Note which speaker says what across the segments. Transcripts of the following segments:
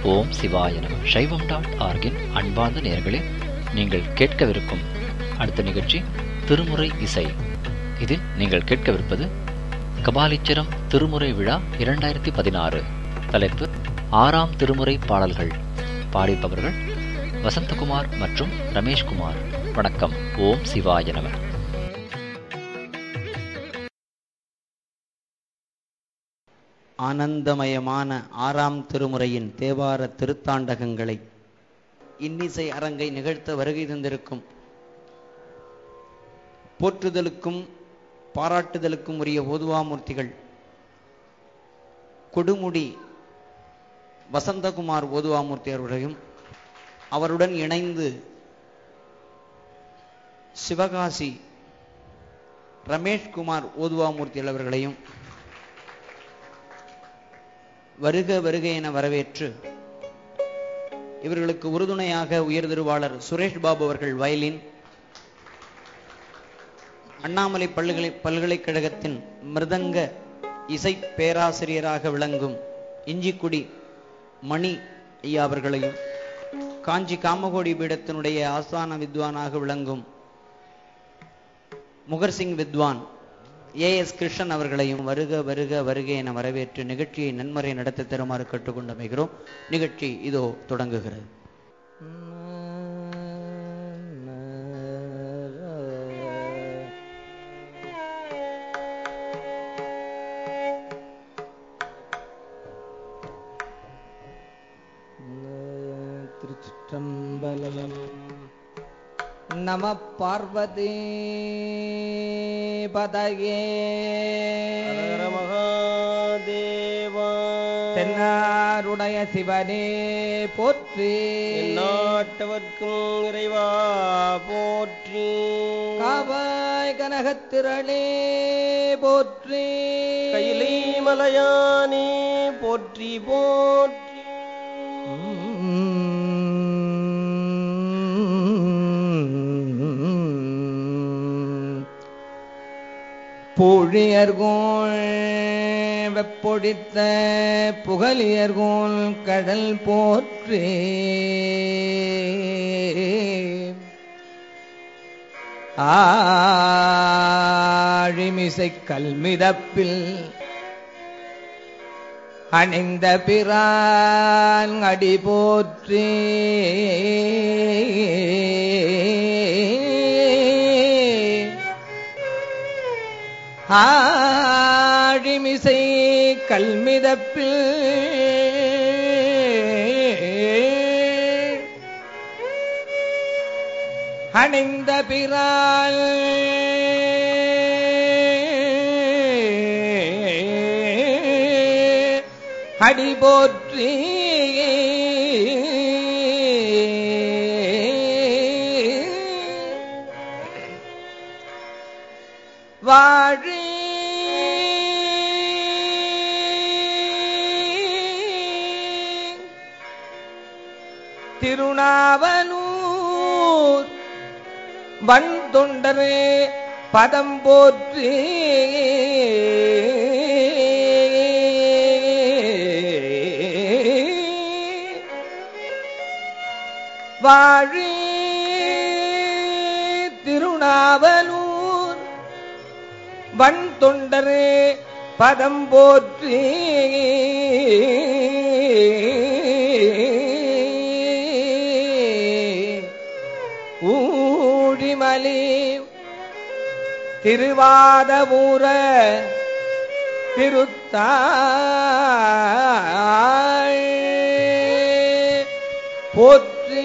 Speaker 1: ஓம் சிவாய நம சைவம் டாட் ஆர்கின் அன்பார்ந்த நேயர்களே நீங்கள் கேட்கவிருக்கும் அடுத்த நிகழ்ச்சி திருமுறை இசை இதில் நீங்கள் கேட்கவிருப்பது கபாலீச்சரம் திருமுறை விழா இரண்டாயிரத்தி பதினாறு தலைப்பு ஆறாம் திருமுறை பாடல்கள் பாடிப்பவர்கள் வசந்தகுமார் மற்றும் ரமேஷ்குமார் வணக்கம் ஓம் சிவாய நம
Speaker 2: ஆனந்தமயமான ஆறாம் திருமுறையின் தேவார திருத்தாண்டகங்களை இன்னிசை அரங்கை நிகழ்த்த வருகை தந்திருக்கும் போற்றுதலுக்கும் பாராட்டுதலுக்கும் உரிய ஓதுவாமூர்த்திகள் கொடுமுடி வசந்தகுமார் ஓதுவாமூர்த்தி அவர்களையும் அவருடன் இணைந்து சிவகாசி ரமேஷ்குமார் ஓதுவாமூர்த்தி அவர்களையும் வருக வருக என வரவேற்று இவர்களுக்கு உறுதுணையாக உயர்திருவாளர் சுரேஷ் பாபு அவர்கள் வயலின் அண்ணாமலை பல்கலை பல்கலைக்கழகத்தின் மிருதங்க இசை பேராசிரியராக விளங்கும் இஞ்சிக்குடி மணி ஐயா அவர்களையும் காஞ்சி காமகோடி பீடத்தினுடைய ஆஸ்தான வித்வானாக விளங்கும் முகர்சிங் வித்வான் ஏ எஸ் கிருஷ்ணன் அவர்களையும் வருக வருக வருக என வரவேற்று நிகழ்ச்சியை நன்முறை நடத்த தருமாறு கேட்டுக்கொண்டமைகிறோம் நிகழ்ச்சி இதோ தொடங்குகிறது திருச்சிற்றம்பலம் நம பார்வதி பதகே
Speaker 3: மகாதேவா
Speaker 2: தென்னாருடைய சிவனே போற்றி
Speaker 3: நாட்டவர்க்கும் இறைவா போற்றி
Speaker 2: காவாய் கனகத்திரளே போற்றி
Speaker 3: கையிலை மலையானே போற்றி போற்றி
Speaker 2: புழியர்கோள் வெப்பொடித்த புகழியர்கோள் கடல் போற்றி ஆழிமிசை கல்மிதப்பில் அணிந்த பிரான் அடி போற்றி ஆழிமிசை கல்மிதப்பில் அணிந்த பிரால் அடி போற்றி வாழி திருநாவலூர் வன் தொண்டரே பதம் போற்றி வாழி திருநாவலூர் வன் தொண்டரே பதம் போற்றி ஊழிமலி திருவாதபூர திருத்தாள் போற்றி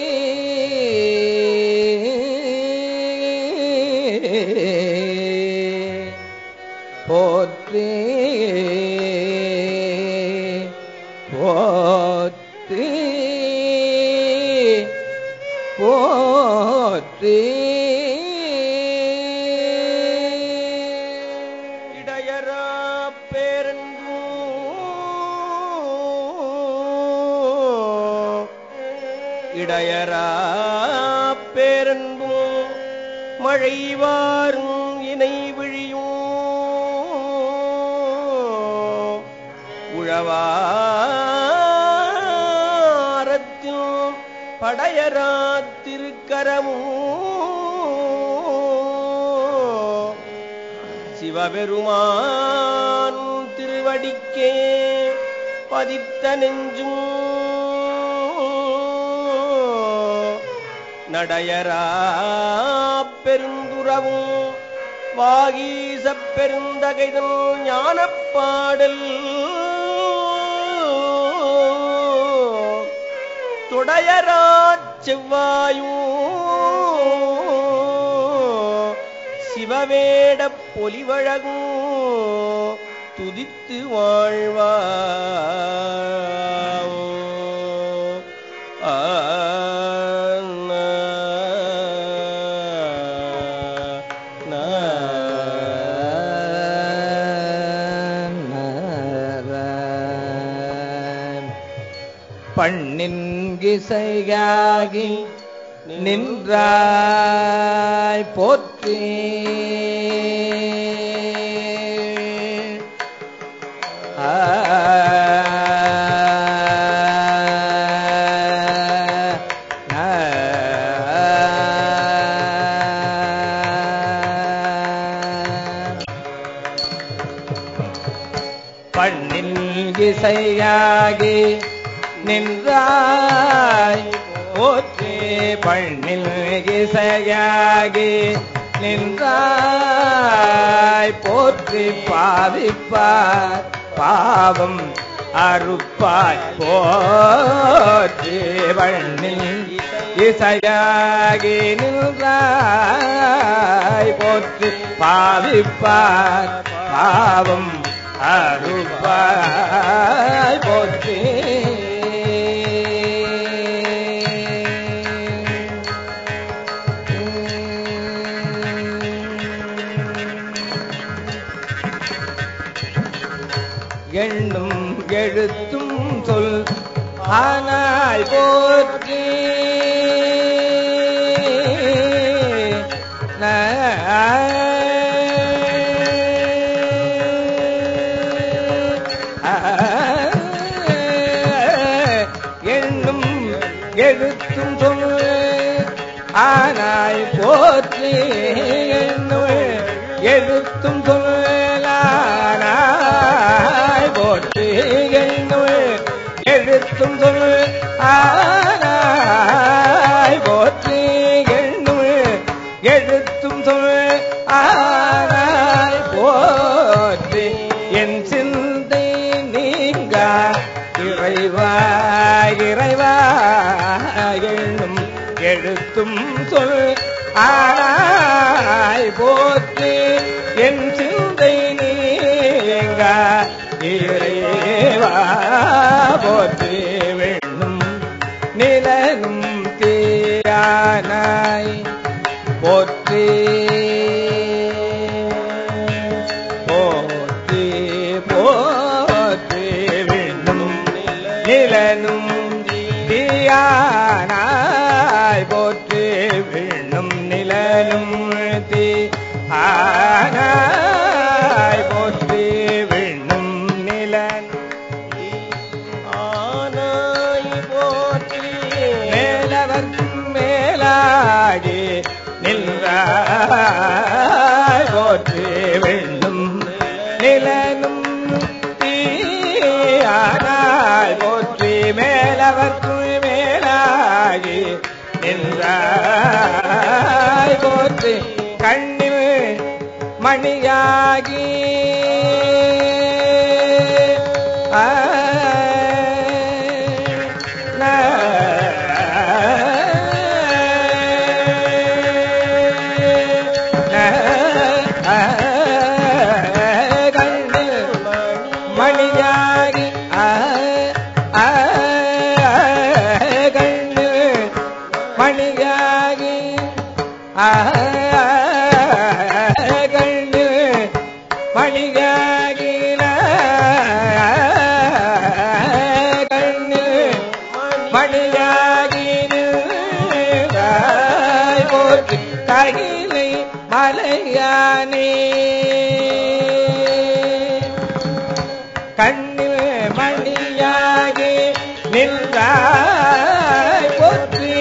Speaker 2: போற்றி போற்றி போற்றி
Speaker 3: இடையரா பேரன்பு இடையரா பேரன்பு மழைவாரும் இணை விழியும் உழவா படையரா திருக்கரமும் சிவபெருமான் திருவடிக்கே பதித்த நெஞ்சும் நடையரா பெருந்துறவும் வாகீசப் பெருந்தகைதல் ஞானப்பாடல் துடையராச் செவ்வாயும் சிவவேடப் பொலிவழகும் துதித்து வாழ்வா
Speaker 4: பண்ணின் கிசையாகி நின்றாய் போற்றி ஆ பண்ணில் இசையாகி நின்றாய் போற்றி பண்ணில் இசையாகி நின்றாய் போற்றி பாவிப்பார் பாவம் அறுப்பாய் போற்றி பண்ணில் இசையாகி நின்றாய் போற்றி பாவிப்பார் பாவம் அருப்பாய் போற்றி எண்ணும் எழுத்தும் சொல் ஆனாய் போற்றி எண்ணும் எழுத்தும் சொல் ஆனாய் போற்றி எண்ணும் எழுத்தும் சொல்லானாய் போற்றி எண்ணும் எழுத்தும் சொல் ஆனாய் போற்றி எண்ணும் எழுத்தும் சொல் ஆனாய் போற்றி என் சிந்தை நீங்க இறைவா இறைவா எண்ணும் எழுத்தும் சொல் ஆனாய் போற்றி என் சிந்தை நீங்க இறைவா போற்றி வெண்ணும் நிலனும் தீயானாய் போற்றி போற்றி போற்றி வெண்ணும் நிலனும் தீயானாய் போற்றி விண்ணும் நிலனும் தீ ஆனாய் போற்றி விண்ணும் நிலன்
Speaker 3: ஆனாய் போற்றி
Speaker 4: மேலவர்க்கும் மேலாகி நின்றாய் போற்றி விண்ணும் நிலனும் தீயானாய் போற்றி மேலவர்க்கும் மேலாகி நின்றாய் போற்றி கண்ணில் மணியாகி ஆ மணியாகி கண்ணு மணியாகி கண்ணு மணியாகி கண்ணு மணியாகி போற்றி ககிலை மலையானே கண்ணில் மணியாகி நின்றாய் போற்றி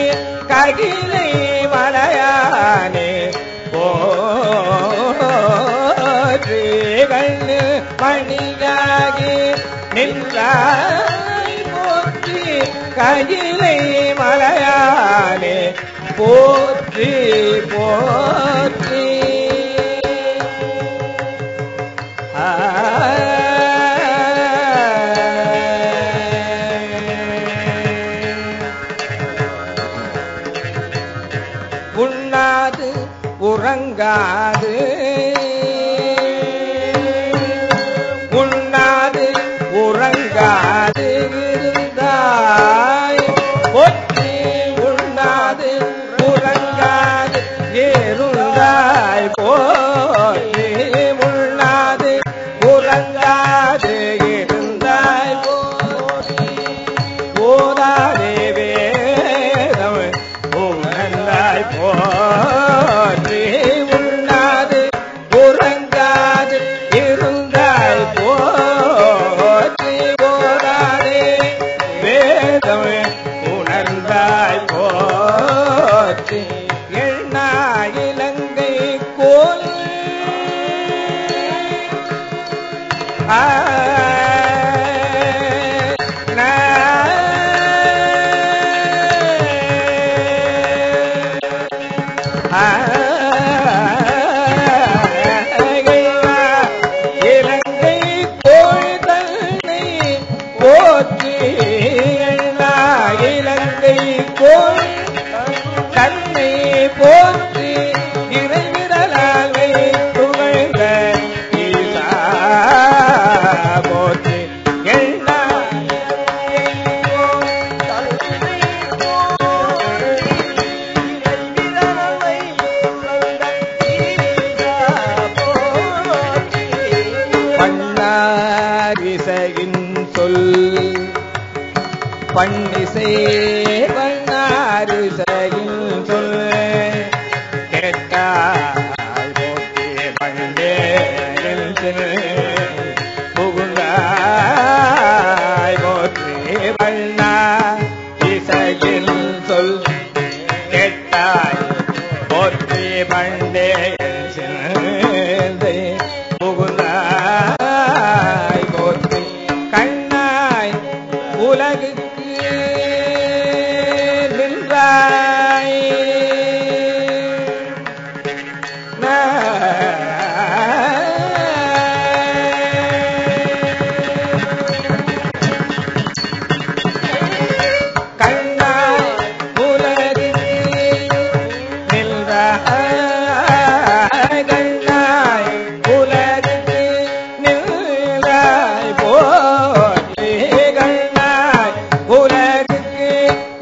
Speaker 4: போற்றி கையிலை மலையானே போற்றி போற்றி உண்ணாது உறங்காது உண்ணாது உறங்காது இருந்தாய் ஒற்றி உண்ணாது உறங்காது இருந்தாய் போற்றி உண்ணாது உறங்காது இருந்தாய் போற்றி ஓதாதே வேதம் உணர்ந்தாய் போற்றி உண்ணாது உறங்காது இருந்தாய் போற்றி ஓதாதே வேதம் உணர்ந்தாய் போற்றி எண்ணா இலங்கை கோல் ஆ இலங்கை கோள் தன்னை போற்றி எண்ணா இலங்கை கோள் தன்னை போற்றி இறைவிரலால் துகழ்ந்த ஈசா போற்றி எண்ணா பண்ணாரிசையின் சொல் பண்ணிசை பண்ணாரிசையின் சொல் கேட்டாய் போற்றி பண்டே புகுந்தாய் போற்றி பண்ணா இசையின் சொல் கேட்டாய் போற்றி பண்டே புகுந்தாய் போற்றி கண்ணாய் உலகுக்கு நின்றாய் கண்ணாய் உலகுக்கு நின்றாய் கண்ணாய் உலகுக்கு நின்றாய் போற்றி கண்ணாய் உலகுக்கு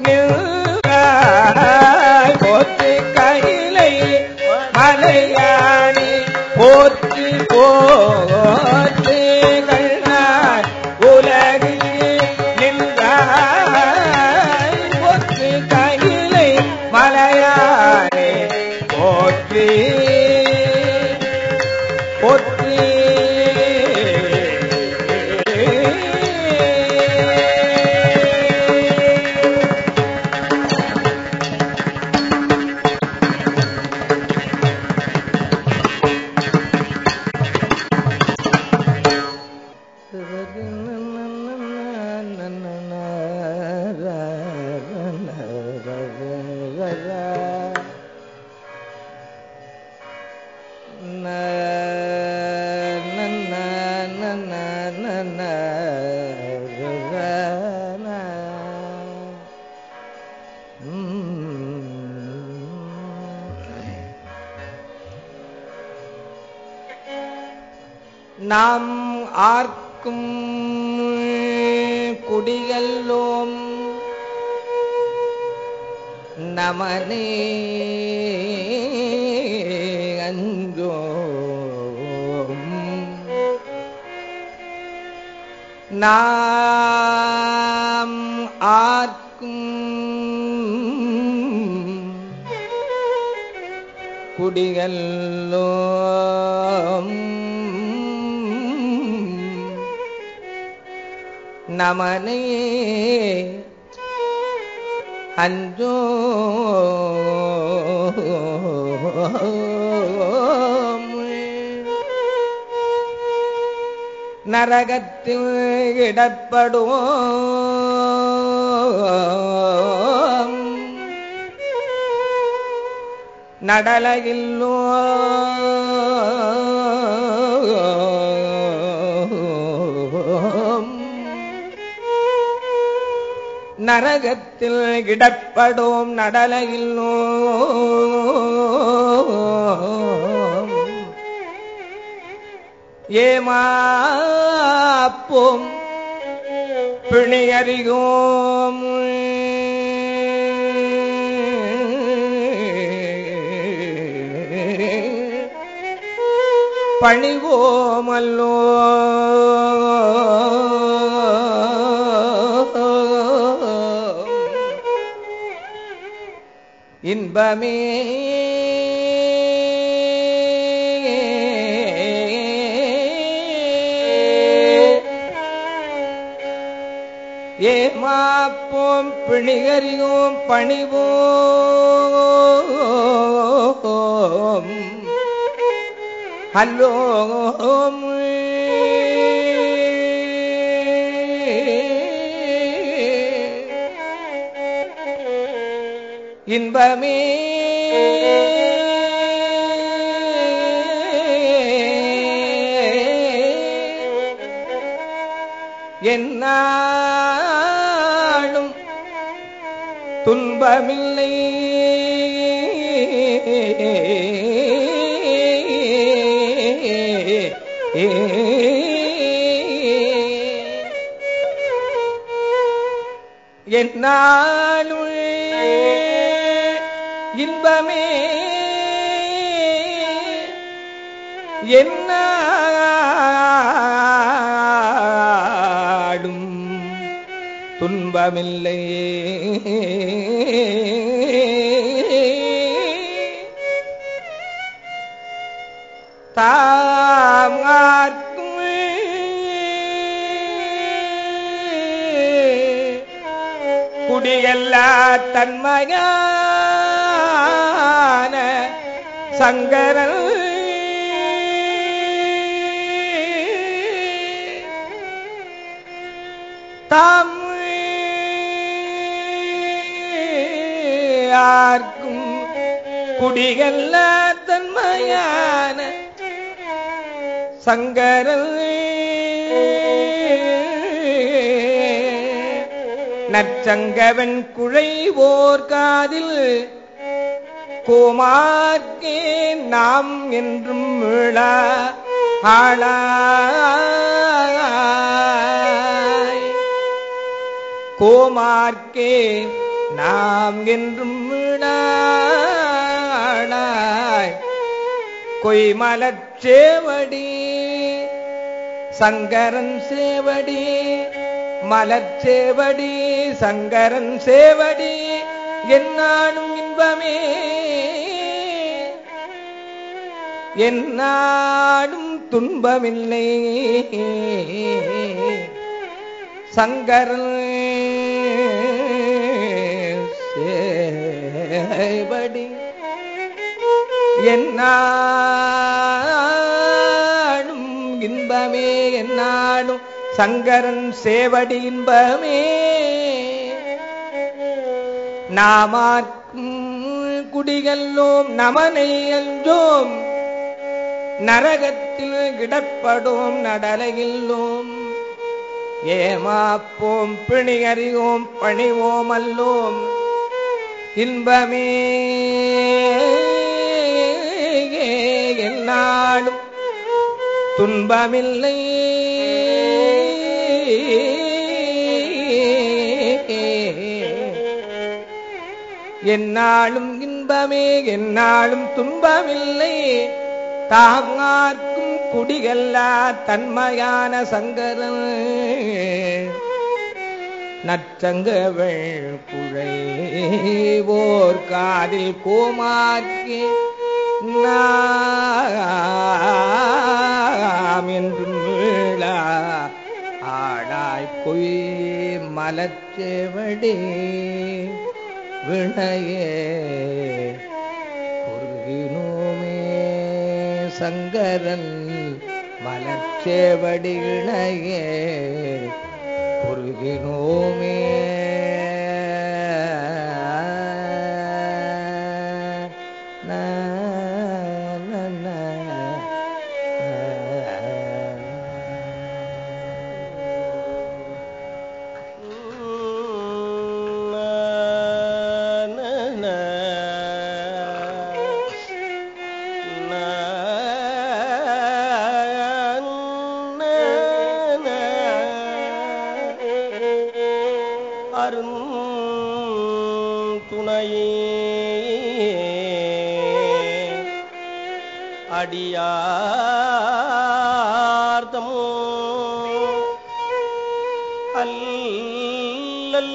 Speaker 4: நின்றாய் போற்றி கையிலை மலையாணி போற்றி போற்றி கண்ணாய் உலகுக்கு நின்றாய் போற்றி கையிலை மலையானே போற்றி போற்றி நாம் ஆர்க்கும் குடியல்லோம் நமனே அஞ்சோம் நாம் ஆர்க்கும் குடியல்லோம் நமனே அஞ்சோ நரகத்தில் இடப்படுவோம் நடலகில்லோ நரகத்தில் இடப்படும் நடலையில்லோ ஏமாப்போம் பிணியறியோம் பணிவோமல்லோ இன்பமே ஏமாப்போம் பிணிகரியோம் பணிவோம் அல்லோம் இன்பமே என்னாலும் துன்பமில்லை என்னாலும் இன்பமே என்னாடும் துன்பமில்லை தாமார்க்கும் குடியல்லா தன்மையான சங்கரன் தாம் யார்க்கும் குடியல்லா தன்மையான சங்கரன் நற்சங்கவன் குழைவோர் காதில் கோமார்க்கே நாம் என்றும் விழா ஆளாய் கோமார்க்கே நாம் என்றும் விழாளாய் கொய்மலச் சேவடி சங்கரன் சேவடி மலர்ச்சேவடி சங்கரன் சேவடி என்னாலும் இன்பமே என்னாடும் துன்பமில்லை சங்கரன் சேவடி என்னாடும் இன்பமே என்னாடும் சங்கரன் சேவடி இன்பமே நாமார்க்கும் குடிகல்லோம் நமனை அஞ்சோம் நரகத்தில் கிடப்படோம் நடலையில்லோம் ஏமாப்போம் பிணியறியோம் பணிவோம் அல்லோம் இன்பமே என்னாலும் துன்பமில்லை என்னாலும் இன்பமே என்னாலும் துன்பமில்லை தாங்கார்க்கும் குடிகல்லா தன்மையான சங்கரன் நற்றங்கவள் குழைவோர் காதில் கோமாக்கே நாம் என்றும் மீளா ஆடாய் கொய் மலச்செவடி வினையே குறுகினோமே சங்கரன் மலச்செவடி சேவடிகளையே பொருகினோமே நா, நா, நா,
Speaker 3: அருந்துணையே அடியார்தம் அல்லல்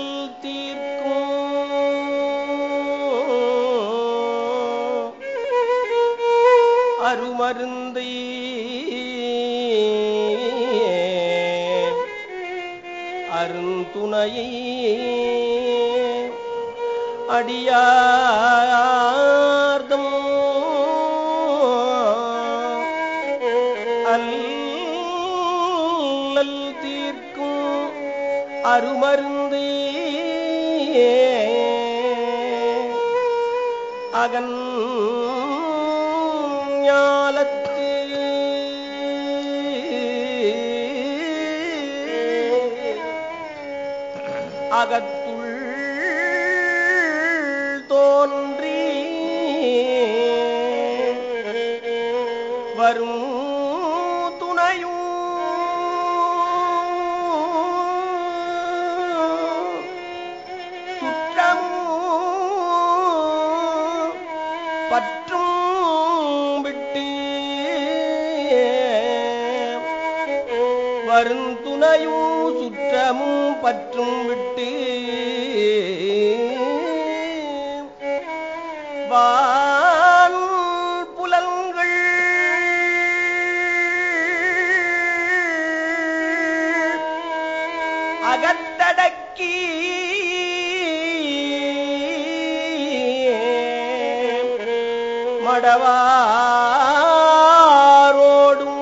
Speaker 3: தீர்க்கும் அருமருந்தை அருந்துணையை அடியார்தம் அல்லல் தீர்க்கும் அருமருந்தே அகன் ஞாலத்து அகத்துள் தோன்றி வரும் துணையும் சுற்றமும் பற்றும் விட்டு வருந்துணையும் சுற்றமும் பற்றும் விட்டு வான் புலன்கள் அகத்தடக்கி மடவாரோடும்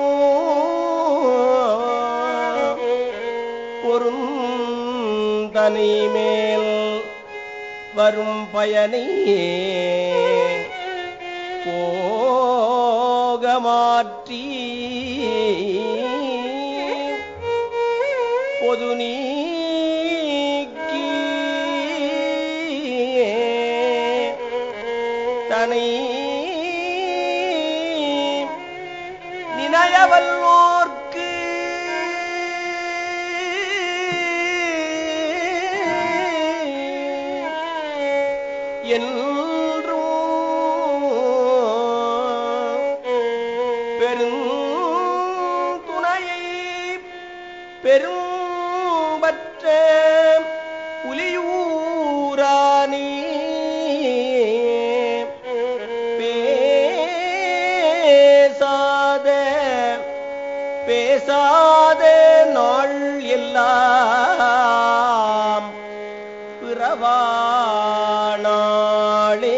Speaker 3: பொருந்தனை மேல் வரும் பயனை போக மாற்றி பொது நீக்கி தனை நினையவல்லோர்க்கு என்றும் பெருந்துணையை பெரும்பற்ற புலியூரானே பேசாத பேசாத நாள் எல்லாம் பிறவானாளே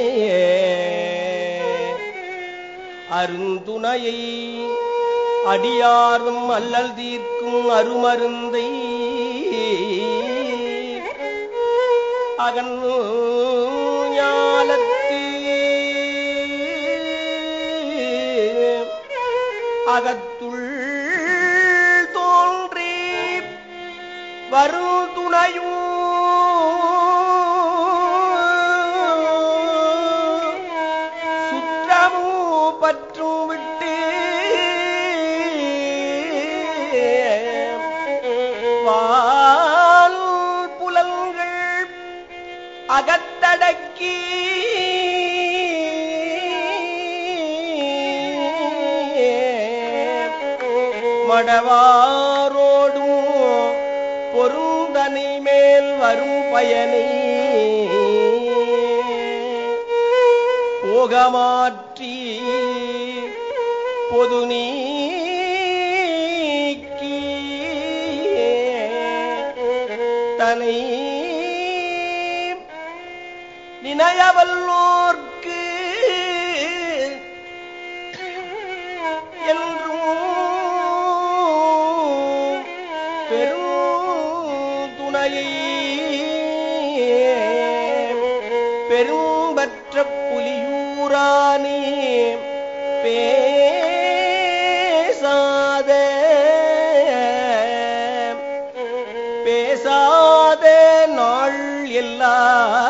Speaker 3: அருந்துணையை அடியாரும் அல்லல் தீர்க்கும் அருமருந்தை அகன் ஞாலத்து அகத்துள் தோன்றி வரும் துணையும் சுற்றமும் பற்றும் விட்டு வால் புலன்கள் அகத்தடக்கி மடவாரோடும் பொருந்தனை மேல் வரும் பயனை போகமாற்றி பொது நீக்கி தனை நினையவல்லோர்க்கு என்றும் பெரும்பற்ற புலியூரானே பேசாத பேசாத நாள் எல்லாம்